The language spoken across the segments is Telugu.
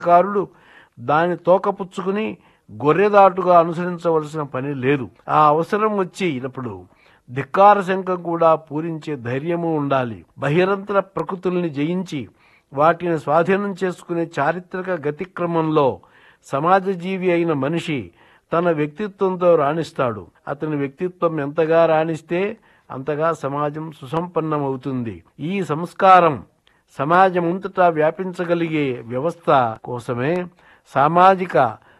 కారుడు దాని తోకపుచ్చుకుని గొర్రెదాటుగా అనుసరించవలసిన పని లేదు ఆ అవసరం వచ్చినప్పుడు ధిక్కార శంఖం కూడా పూరించే ధైర్యము ఉండాలి బహిరంతర ప్రకృతుల్ని జయించి వాటిని స్వాధీనం చేసుకునే చారిత్రక గతిక్రమంలో సమాజ జీవి అయిన మనిషి తన వ్యక్తిత్వంతో రాణిస్తాడు అతని వ్యక్తిత్వం ఎంతగా రాణిస్తే అంతగా సమాజం సుసంపన్నమవుతుంది ఈ సంస్కారం సమాజమంతటా వ్యాపించగలిగే వ్యవస్థ కోసమే సామాజిక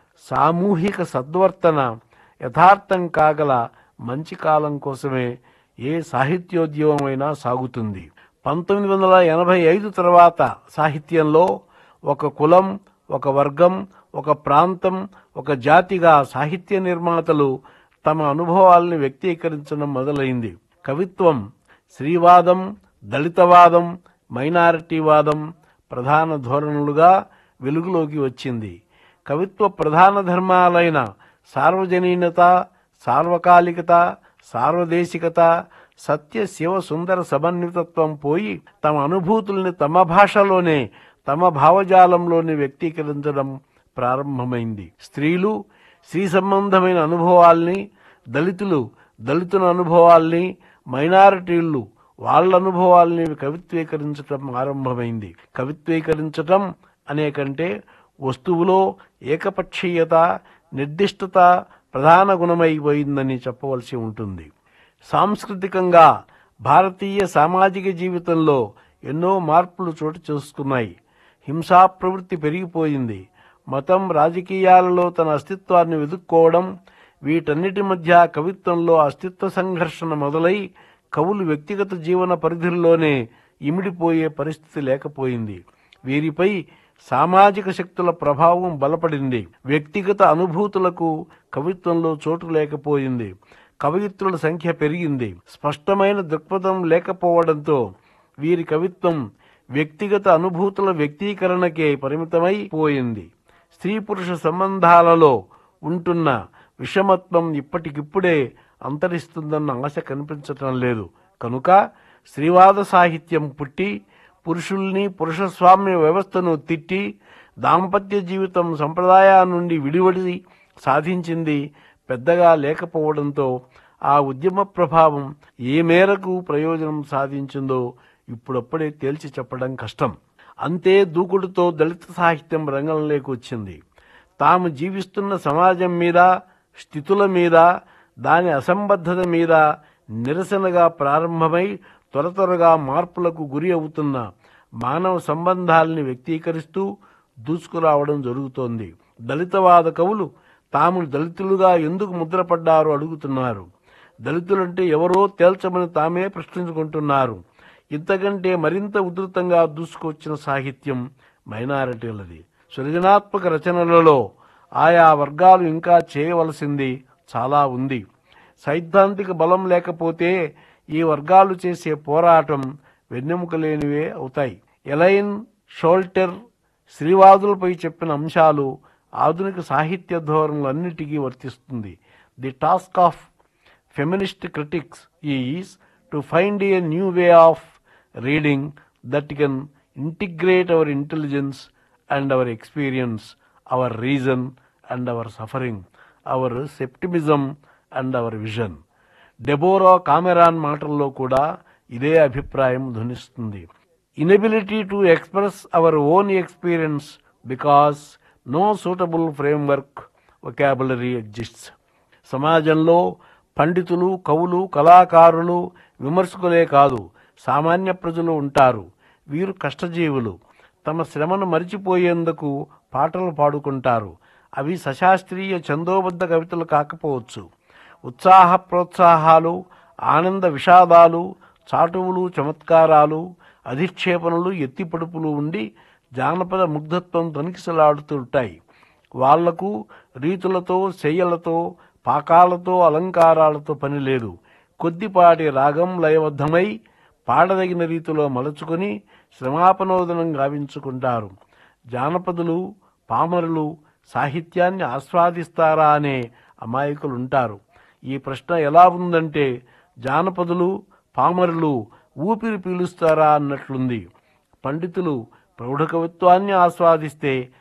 సామూహిక సద్వర్తన యథార్థం కాగల మంచి కాలం కోసమే ఏ సాహిత్యోద్యమమైనా సాగుతుంది పంతొమ్మిది వందల ఎనభై ఐదు తర్వాత సాహిత్యంలో ఒక కులం ఒక వర్గం ఒక ప్రాంతం ఒక జాతిగా సాహిత్య నిర్మాతలు తమ అనుభవాల్ని వ్యక్తీకరించడం మొదలైంది కవిత్వం శ్రీవాదం దళితవాదం మైనారిటీవాదం ప్రధాన ధోరణులుగా వెలుగులోకి వచ్చింది కవిత్వ ప్రధాన ధర్మాలైన సార్వజనీనత సార్వకాలికత సార్వదేశికత సత్య శివ సుందర సమన్వితత్వం పోయి తమ అనుభూతుల్ని తమ భాషలోనే తమ భావజాలంలోనే వ్యక్తీకరించడం ప్రారంభమైంది స్త్రీలు స్త్రీ సంబంధమైన అనుభవాల్ని దళితులు దళితుల అనుభవాల్ని మైనారిటీలు వాళ్ళ అనుభవాల్ని కవిత్వీకరించటం ఆరంభమైంది కవిత్వీకరించటం అనే కంటే వస్తువులో ఏకపక్షీయత నిర్దిష్టత ప్రధాన గుణమైపోయిందని చెప్పవలసి ఉంటుంది సాంస్కృతికంగా భారతీయ సామాజిక జీవితంలో ఎన్నో మార్పులు చోటు చేసుకున్నాయి హింసా ప్రవృత్తి పెరిగిపోయింది మతం రాజకీయాలలో తన అస్తిత్వాన్ని వెదుక్కోవడం వీటన్నిటి మధ్య కవిత్వంలో అస్తిత్వ సంఘర్షణ మొదలై కవులు వ్యక్తిగత జీవన పరిధిలోనే ఇమిడిపోయే పరిస్థితి లేకపోయింది వీరిపై సామాజిక శక్తుల ప్రభావం బలపడింది వ్యక్తిగత అనుభూతులకు కవిత్వంలో చోటు లేకపోయింది కవయిత్రుల సంఖ్య పెరిగింది స్పష్టమైన దృక్పథం లేకపోవడంతో వీరి కవిత్వం వ్యక్తిగత అనుభూతుల వ్యక్తీకరణకే పరిమితమై పోయింది స్త్రీ పురుష సంబంధాలలో ఉంటున్న విషమత్వం ఇప్పటికిప్పుడే అంతరిస్తుందన్న ఆశ కనిపించటం లేదు కనుక స్త్రీవాద సాహిత్యం పుట్టి పురుషుల్ని పురుషస్వామ్య వ్యవస్థను తిట్టి దాంపత్య జీవితం సంప్రదాయా నుండి విడివడి సాధించింది పెద్దగా లేకపోవడంతో ఆ ఉద్యమ ప్రభావం ఏ మేరకు ప్రయోజనం సాధించిందో ఇప్పుడప్పుడే తేల్చి చెప్పడం కష్టం అంతే దూకుడుతో దళిత సాహిత్యం రంగంలోకి వచ్చింది తాము జీవిస్తున్న సమాజం మీద స్థితుల మీద దాని అసంబద్ధత మీద నిరసనగా ప్రారంభమై త్వర త్వరగా మార్పులకు గురి అవుతున్న మానవ సంబంధాలని వ్యక్తీకరిస్తూ దూసుకురావడం జరుగుతోంది దళితవాద కవులు తాము దళితులుగా ఎందుకు ముద్రపడ్డారో అడుగుతున్నారు దళితులంటే ఎవరో తేల్చమని తామే ప్రశ్నించుకుంటున్నారు ఇంతకంటే మరింత ఉధృతంగా దూసుకొచ్చిన సాహిత్యం మైనారిటీలది సృజనాత్మక రచనలలో ఆయా వర్గాలు ఇంకా చేయవలసింది చాలా ఉంది సైద్ధాంతిక బలం లేకపోతే ఈ వర్గాలు చేసే పోరాటం వెన్నెముక లేనివే అవుతాయి ఎలైన్ షోల్టర్ శ్రీవాదులపై చెప్పిన అంశాలు ఆధునిక సాహిత్య ధోరణులన్నిటికీ వర్తిస్తుంది the task of feminist critics is to find a new way of reading that can integrate our intelligence and our experience our reason and our suffering our scepticism and our vision Deborah Cameron మాటల్లో కూడా ఇదే అభిప్రాయం ధ్వనిస్తుంది inability to express our own experience because no suitable framework vocabulary exists సమాజంలో పండితులు కవులు కళాకారులు విమర్శకులే కాదు సామాన్య ప్రజలు ఉంటారు వీరు కష్టజీవులు తమ శ్రమను మరిచిపోయేందుకు పాటలు పాడుకుంటారు అవి సశాస్త్రీయ ఛందోబద్ధ కవితలు కాకపోవచ్చు ఉత్సాహ ప్రోత్సాహాలు ఆనంద విషాదాలు చాటువులు చమత్కారాలు అధిక్షేపణలు ఎత్తిపడుపులు ఉండి జానపద ముగ్ధత్వం తొనికిసలాడుతుంటాయి వాళ్లకు రీతులతో శయ్యలతో పాకాలతో అలంకారాలతో పని లేదు కొద్దిపాటి రాగం లయబద్ధమై పాడదగిన రీతిలో మలుచుకొని శ్రమాపనోదనం గావించుకుంటారు జానపదులు పామరులు సాహిత్యాన్ని ఆస్వాదిస్తారా అనే అమాయకులుంటారు ఈ ప్రశ్న ఎలా ఉందంటే జానపదులు పామరులు ఊపిరి పీలుస్తారా అన్నట్లుంది పండితులు ప్రౌఢ కవిత్వాన్ని ఆస్వాదిస్తే